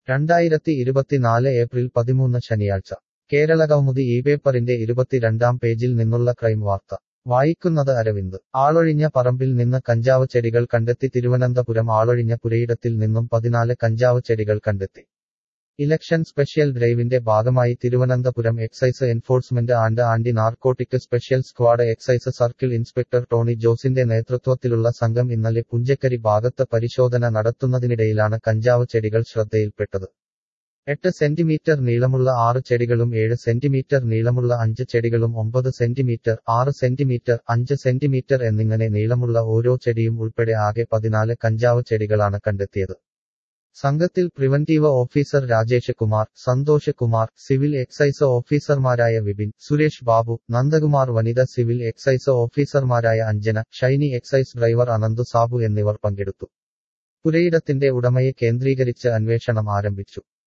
രണ്ടായിരത്തി ഇരുപത്തിനാല് ഏപ്രിൽ പതിമൂന്ന് ശനിയാഴ്ച കേരള കൗമുദി ഈ പേപ്പറിന്റെ ഇരുപത്തിരണ്ടാം പേജിൽ നിന്നുള്ള ക്രൈം വാർത്ത വായിക്കുന്നത് അരവിന്ദ് ആളൊഴിഞ്ഞ പറമ്പിൽ നിന്ന് കഞ്ചാവ് ചെടികൾ കണ്ടെത്തി തിരുവനന്തപുരം ആളൊഴിഞ്ഞ പുരയിടത്തിൽ നിന്നും പതിനാല് കഞ്ചാവ് ചെടികൾ കണ്ടെത്തി ഇലക്ഷൻ സ്പെഷ്യൽ ഡ്രൈവിന്റെ ഭാഗമായി Thiruvananthapuram excise enforcement and anti narcotic special squad excise circle inspector Tony ജോസിന്റെ നേതൃത്വത്തിലുള്ള സംഘം ഇന്നലെ പുഞ്ചക്കരി ഭാഗത്ത് പരിശോധന നടത്തുന്നതിനിടയിലാണ് കഞ്ചാവ് ചെടികൾ ശ്രദ്ധയിൽപ്പെട്ടത് എട്ട് സെന്റിമീറ്റർ നീളമുള്ള ആറ് ചെടികളും ഏഴ് സെന്റിമീറ്റർ നീളമുള്ള അഞ്ച് ചെടികളും ഒമ്പത് സെന്റിമീറ്റർ ആറ് സെന്റിമീറ്റർ അഞ്ച് സെന്റിമീറ്റർ എന്നിങ്ങനെ നീളമുള്ള ഓരോ ചെടിയും ഉൾപ്പെടെ ആകെ പതിനാല് കഞ്ചാവ് ചെടികളാണ് കണ്ടെത്തിയത് സംഘത്തിൽ preventive officer Rajesh Kumar Santhosh Kumar civil excise ഓഫീസർമാരായ വിപിൻ സുരേഷ് ബാബു നന്ദകുമാർ വനിത സിവിൽ എക്സൈസ് ഓഫീസർമാരായ അഞ്ജന ഷൈനി എക്സൈസ് ഡ്രൈവർ അനന്തു സാബു എന്നിവർ പങ്കെടുത്തു പുരയിടത്തിന്റെ ഉടമയെ കേന്ദ്രീകരിച്ച് അന്വേഷണം ആരംഭിച്ചു